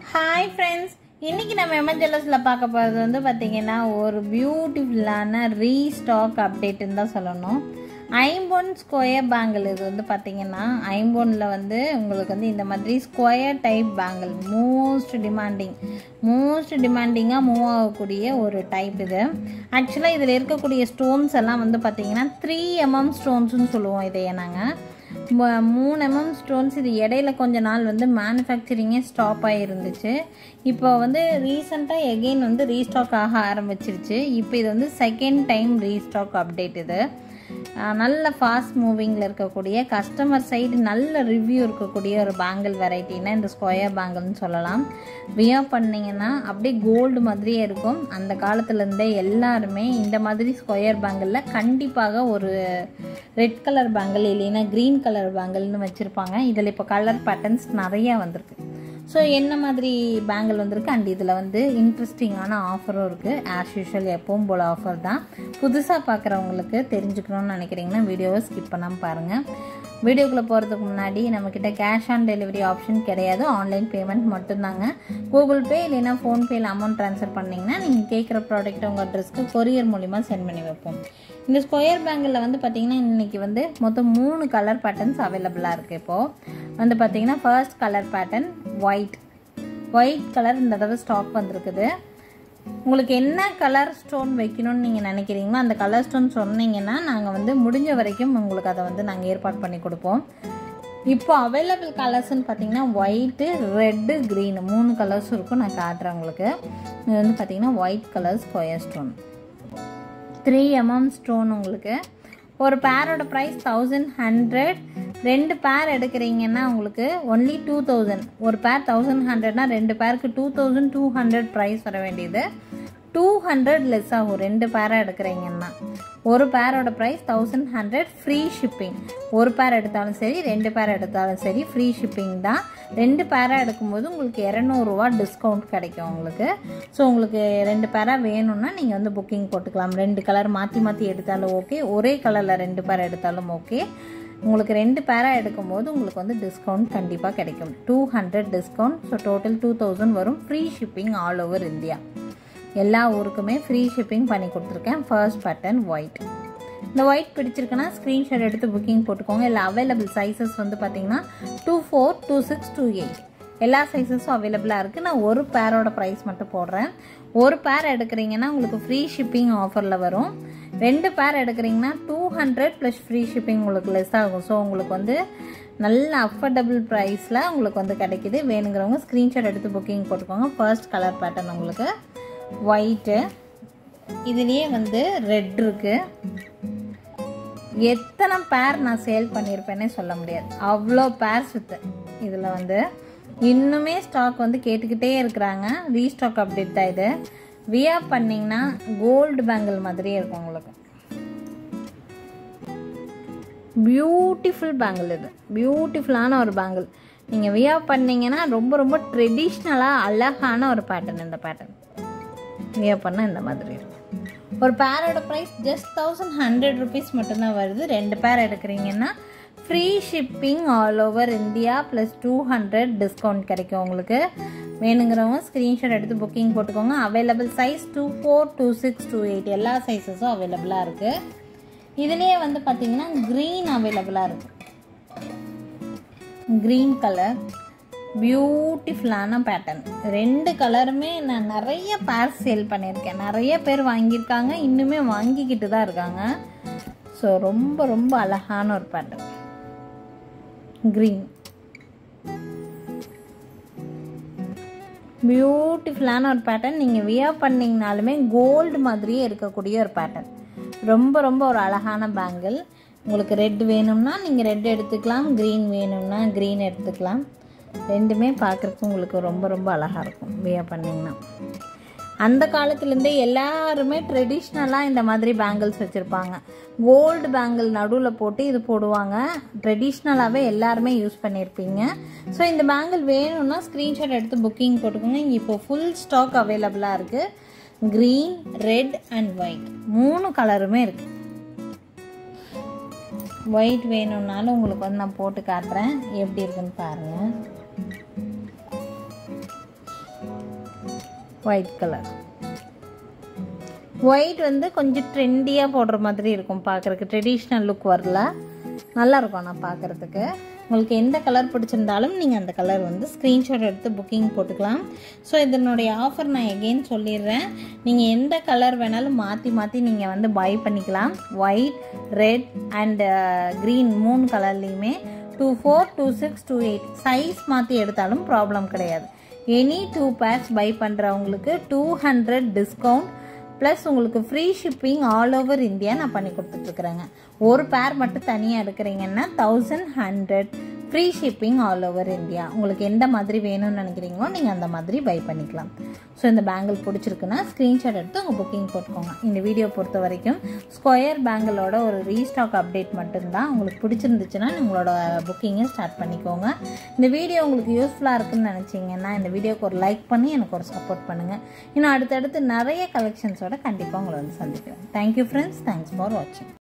hi friends இன்னைக்கு நம்ம எமர்ஜெலஸில் பார்க்க போகிறது வந்து பார்த்தீங்கன்னா ஒரு பியூட்டிஃபுல்லான ரீஸ்டாக் அப்டேட்டுன்னு தான் சொல்லணும் ஐம்பொன் ஸ்கொயர் பேங்கிள் இது வந்து பார்த்தீங்கன்னா ஐம்பொனில் வந்து உங்களுக்கு வந்து இந்த மாதிரி square type bangle most demanding most டிமாண்டிங்காக மூவ் ஆகக்கூடிய ஒரு டைப் இது ஆக்சுவலாக இதில் இருக்கக்கூடிய ஸ்டோன்ஸ் எல்லாம் வந்து பார்த்தீங்கன்னா த்ரீ எம்எம் ஸ்டோன்ஸ்னு சொல்லுவோம் இதையே நாங்கள் ம- மூணு எம்எம் ஸ்டோன்ஸ் இது இடையில கொஞ்ச நாள் வந்து மேனுஃபேக்சரிங்கே ஸ்டாப் ஆகிருந்துச்சு இப்போ வந்து ரீசெண்டாக எகெயின் வந்து ரீஸ்டாக் ஆக ஆரம்பிச்சிருச்சு இப்போ இது வந்து செகண்ட் டைம் ரீஸ்டாக் அப்டேட் இது ஆஹ் நல்ல ஃபாஸ்ட் மூவிங்கில் இருக்கக்கூடிய கஸ்டமர் சைடு நல்ல ரிவ்யூ இருக்கக்கூடிய ஒரு பேங்கிள் வெரைட்டினா இந்த ஸ்கொயர் பேங்கிள்னு சொல்லலாம் வியர் பண்ணிங்கன்னா அப்படியே கோல்டு மாதிரியே இருக்கும் அந்த காலத்துலேருந்தே எல்லாருமே இந்த மாதிரி ஸ்கொயர் பேங்கிளில் கண்டிப்பாக ஒரு ரெட் கலர் பேங்கிள் இல்லைன்னா க்ரீன் கலர் பேங்கிள்னு வச்சுருப்பாங்க இதில் இப்போ கலர் பேட்டர்ன்ஸ் நிறையா வந்திருக்கு ஸோ என்ன மாதிரி பேங்கிள் வந்திருக்கு அண்ட் இதில் வந்து இன்ட்ரெஸ்டிங்கான ஆஃபரும் இருக்குது ஆஸ் யூஷுவல் எப்பவும் போல் ஆஃபர் தான் புதுசாக பார்க்குறவங்களுக்கு தெரிஞ்சுக்கணும்னு நினைக்கிறீங்கன்னா வீடியோவை ஸ்கிப் பண்ணாமல் பாருங்கள் வீடியோக்குள்ளே போகிறதுக்கு முன்னாடி நம்மக்கிட்ட கேஷ் ஆன் டெலிவரி ஆப்ஷன் கிடையாது ஆன்லைன் பேமெண்ட் மட்டும்தாங்க கூகுள் பே இல்லைன்னா ஃபோன்பேயில் அமௌண்ட் ட்ரான்ஸ்ஃபர் பண்ணிங்கன்னா நீங்கள் கேட்குற ப்ராடக்ட் உங்கள் அட்ரஸ்க்கு கொரியர் மூலிமா சென்ட் பண்ணி வைப்போம் இந்த ஸ்கொயர் பேங்கில் வந்து பார்த்தீங்கன்னா இன்றைக்கி வந்து மொத்தம் மூணு கலர் பேட்டர்ன்ஸ் அவைலபிளாக இருக்குது இப்போது வந்து பார்த்தீங்கன்னா first colour pattern white white colour இந்த தடவை ஸ்டாக் வந்திருக்குது உங்களுக்கு என்ன கலர் ஸ்டோன் வைக்கணும்னு நீங்கள் நினைக்கிறீங்களோ அந்த கலர் ஸ்டோன் சொன்னீங்கன்னா நாங்கள் வந்து முடிஞ்ச வரைக்கும் உங்களுக்கு அதை வந்து நாங்கள் ஏற்பாடு பண்ணி கொடுப்போம் இப்போ அவைலபிள் கலர்ஸ்னு பார்த்தீங்கன்னா ஒயிட்டு ரெட்டு க்ரீனு மூணு கலர்ஸும் இருக்கும் நான் காட்டுறேன் உங்களுக்கு இது வந்து பார்த்தீங்கன்னா white colour square stone three mm stone உங்களுக்கு ஒரு பேரோட ப்ரைஸ் தௌசண்ட் ஹண்ட்ரட் ரெண்டு பேர் எடுக்கிறீங்கன்னா உங்களுக்கு ஒன்லி டூ தௌசண்ட் ஒரு பேர் தௌசண்ட் ஹண்ட்ரட்னா ரெண்டு பேருக்கு two thousand two hundred price வர வேண்டியது டூ ஹண்ட்ரட் லெஸ் ஆகும் ரெண்டு பேராக எடுக்கிறீங்கன்னா ஒரு பேரோட price thousand hundred free shipping ஒரு பேர் எடுத்தாலும் சரி ரெண்டு பேர் எடுத்தாலும் சரி ஃப்ரீ ஷிப்பிங் தான் ரெண்டு பேராக எடுக்கும்போது உங்களுக்கு இரநூறுவா டிஸ்கவுண்ட் கிடைக்கும் உங்களுக்கு ஸோ உங்களுக்கு ரெண்டு பேராக வேணும்னா நீங்கள் வந்து புக்கிங் போட்டுக்கலாம் ரெண்டு கலர் மாற்றி மாற்றி எடுத்தாலும் ஓகே ஒரே கலரில் ரெண்டு பேர் எடுத்தாலும் ஓகே உங்களுக்கு ரெண்டு பேராக எடுக்கும்போது உங்களுக்கு வந்து டிஸ்கவுண்ட் கண்டிப்பாக கிடைக்கும் two hundred discount so total two thousand வரும் free shipping all over India எல்லா ஊருக்குமே ஃப்ரீ ஷிப்பிங் பண்ணி கொடுத்துருக்கேன் ஃபர்ஸ்ட் பட்டன் ஒயிட் இந்த ஒயிட் பிடிச்சிருக்குன்னா ஸ்க்ரீன்ஷாட் எடுத்து புக்கிங் போட்டுக்கோங்க இல்லை அவைலபிள் சைஸஸ் வந்து பார்த்தீங்கன்னா two four two six two eight எல்லா சைஸஸும் அவைலபிளாக இருக்குது நான் ஒரு பேரோட ப்ரைஸ் மட்டும் போடுறேன் ஒரு பேர் எடுக்கிறீங்கன்னா உங்களுக்கு ஃப்ரீ ஷிப்பிங் ஆஃபரில் வரும் ரெண்டு பேர் எடுக்கிறீங்கன்னா two hundred plus free shipping உங்களுக்கு லெஸ் ஆகும் ஸோ உங்களுக்கு வந்து நல்ல அஃபோர்டபுள் ப்ரைஸில் உங்களுக்கு வந்து கிடைக்குது வேணுங்கிறவங்க ஸ்க்ரீன்ஷாட் எடுத்து புக்கிங் போட்டுக்கோங்க ஃபர்ஸ்ட் கலர் பேட்டர்ன் உங்களுக்கு ஒயிட்டு இதுலேயே வந்து ரெட் இருக்குது எத்தனை பேர் நான் சேல் பண்ணியிருப்பேனே சொல்ல முடியாது அவ்வளோ பேர் சுத்து இதில் வந்து இன்னுமே ஸ்டாக் வந்து கேட்டுக்கிட்டே இருக்கிறாங்க ரீஸ்டாக் அப்டேட் தான் இது வியா பண்ணிங்கன்னா கோல்டு பேங்கிள் மாதிரியே இருக்கும் உங்களுக்கு பியூட்டிஃபுல் பேங்கிள் இது பியூட்டிஃபுல்லான ஒரு பேங்கிள் நீங்கள் வியா பண்ணீங்கன்னா ரொம்ப ரொம்ப ட்ரெடிஷ்னலாக அழகான ஒரு பேட்டர்ன் இந்த பேட்டர்ன் வியா பண்ணால் இந்த மாதிரி இருக்கும் ஒரு பேரோட price just thousand hundred rupees மட்டும்தான் வருது ரெண்டு பேர் எடுக்கிறீங்கன்னா free shipping all over India plus two hundred discount கிடைக்கும் உங்களுக்கு வேணுங்கிறவங்க ஸ்க்ரீன்ஷாட் எடுத்து புக்கிங் போட்டுக்கோங்க available size two four two six two eight எல்லா சைஸஸும் அவைலபிளாக இருக்குது இதுலேயே வந்து பார்த்தீங்கன்னா க்ரீன் அவைலபிளாக இருக்குது க்ரீன் கலர் பியூட்டிஃபுல்லான பேட்டர்ன் ரெண்டு கலருமே நான் நிறைய பேர் சேல் பண்ணியிருக்கேன் நிறைய பேர் வாங்கியிருக்காங்க இன்னுமே வாங்கிக்கிட்டு தான் இருக்காங்க ஸோ ரொம்ப ரொம்ப அழகான ஒரு பேட்டர்ன் க்ரீன் பியூட்டிஃபுல்லான ஒரு பேட்டர்ன் நீங்கள் வியர் பண்ணிங்கனாலுமே கோல்டு மாதிரியே இருக்கக்கூடிய ஒரு பேட்டர்ன் ரொம்ப ரொம்ப ஒரு அழகான பேங்கிள் உங்களுக்கு ரெட் வேணும்னா நீங்கள் ரெட் எடுத்துக்கலாம் க்ரீன் வேணும்னா க்ரீன் எடுத்துக்கலாம் ரெண்டுமே பார்க்குறதுக்கு உங்களுக்கு ரொம்ப ரொம்ப அழகாக இருக்கும் வியர் பண்ணிங்கன்னா அந்த காலத்துலேருந்தே எல்லாருமே ட்ரெடிஷ்னலாக இந்த மாதிரி பேங்கிள்ஸ் வச்சுருப்பாங்க கோல்டு பேங்கிள் நடுவில் போட்டு இது போடுவாங்க ட்ரெடிஷ்னலாகவே எல்லாருமே யூஸ் பண்ணியிருப்பீங்க ஸோ இந்த பேங்கிள் வேணும்னா ஸ்க்ரீன்ஷாட் எடுத்து புக்கிங் போட்டுக்கோங்க இப்போ ஃபுல் ஸ்டாக் அவைலபிளாக இருக்குது க்ரீன் ரெட் அண்ட் ஒயிட் மூணு கலருமே இருக்குது ஒயிட் வேணும்னாலும் உங்களுக்கு வந்து நான் போட்டு காட்டுறேன் எப்படி இருக்குன்னு பாருங்கள் ஒயிட் கலர் ஒயிட் வந்து கொஞ்சம் ட்ரெண்டியாக போடுற மாதிரி இருக்கும் பார்க்குறதுக்கு ட்ரெடிஷ்னல் லுக் வரல நல்லா இருக்கும் நான் பார்க்குறதுக்கு உங்களுக்கு எந்த கலர் பிடிச்சிருந்தாலும் நீங்கள் அந்த கலர் வந்து ஸ்க்ரீன்ஷாட் எடுத்து புக்கிங் போட்டுக்கலாம் ஸோ இதனுடைய ஆஃபர் நான் எகெயின் சொல்லிடுறேன் நீங்கள் எந்த கலர் வேணாலும் மாற்றி மாற்றி நீங்கள் வந்து பை பண்ணிக்கலாம் ஒயிட் ரெட் அண்ட் க்ரீன் மூணு கலர்லேயுமே two four two six two eight size மாற்றி எடுத்தாலும் ப்ராப்ளம் கிடையாது எனி டூ பேர்ஸ் பை பண்ணுறவங்களுக்கு டூ ஹண்ட்ரட் டிஸ்கவுண்ட் ப்ளஸ் உங்களுக்கு free shipping all over India நான் பண்ணி கொடுத்துட்ருக்குறேங்க ஒரு பேர் மட்டும் தனியாக எடுக்கிறீங்கன்னா thousand hundred free shipping all over India உங்களுக்கு எந்த மாதிரி வேணும்னு நினைக்கிறீங்களோ நீங்கள் அந்த மாதிரி பை பண்ணிக்கலாம் ஸோ இந்த பேங்கிள் பிடிச்சிருக்குன்னா ஸ்க்ரீன்ஷாட் எடுத்து உங்கள் புக்கிங் போட்டுக்கோங்க இந்த வீடியோ பொறுத்த வரைக்கும் ஸ்கொயர் பேங்கிளோட ஒரு ரீஸ்டாக் அப்டேட் மட்டும்தான் உங்களுக்கு பிடிச்சிருந்துச்சுன்னா உங்களோட புக்கிங்கை ஸ்டார்ட் பண்ணிக்கோங்க இந்த வீடியோ உங்களுக்கு யூஸ்ஃபுல்லாக இருக்குன்னு நினச்சிங்கன்னா இந்த வீடியோக்கு ஒரு லைக் பண்ணி எனக்கு ஒரு சப்போர்ட் பண்ணுங்கள் இன்னும் அடுத்தடுத்து நிறைய கலெக்ஷன்ஸோட கண்டிப்பாக உங்களை வந்து சந்திக்கிறேன் தேங்க்யூ ஃப்ரெண்ட்ஸ் தேங்க்ஸ் ஃபார் வாட்சிங்